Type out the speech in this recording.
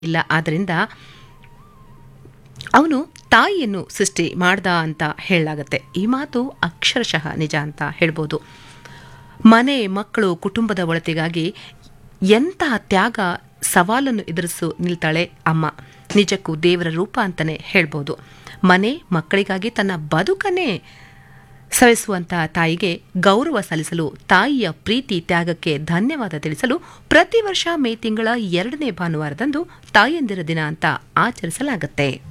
ಇಲ್ಲ ಆದ್ದರಿಂದ ಅವನು ತಾಯಿಯನ್ನು ಸೃಷ್ಟಿ ಮಾಡ್ದ ಅಂತ ಹೇಳಲಾಗತ್ತೆ ಈ ಮಾತು ಅಕ್ಷರಶಃ ನಿಜ ಅಂತ ಹೇಳ್ಬೋದು ಮನೆ ಮಕ್ಕಳು ಕುಟುಂಬದ ಒಳತಿಗಾಗಿ ಎಂತಹ ತ್ಯಾಗ ಸವಾಲನ್ನು ಎದುರಿಸು ನಿಲ್ತಾಳೆ ಅಮ್ಮ ನಿಜಕ್ಕೂ ದೇವರ ರೂಪ ಅಂತಲೇ ಹೇಳ್ಬೋದು ಮನೆ ಮಕ್ಕಳಿಗಾಗಿ ತನ್ನ ಬದುಕನ್ನೇ ಸವಿಸುವಂತಹ ತಾಯಿಗೆ ಗೌರವ ಸಲ್ಲಿಸಲು ತಾಯಿಯ ಪ್ರೀತಿ ತ್ಯಾಗಕ್ಕೆ ಧನ್ಯವಾದ ತಿಳಿಸಲು ಪ್ರತಿ ವರ್ಷ ಮೇ ತಿಂಗಳ ಎರಡನೇ ಭಾನುವಾರದಂದು ತಾಯಂದಿರ ದಿನ ಅಂತ ಆಚರಿಸಲಾಗುತ್ತೆ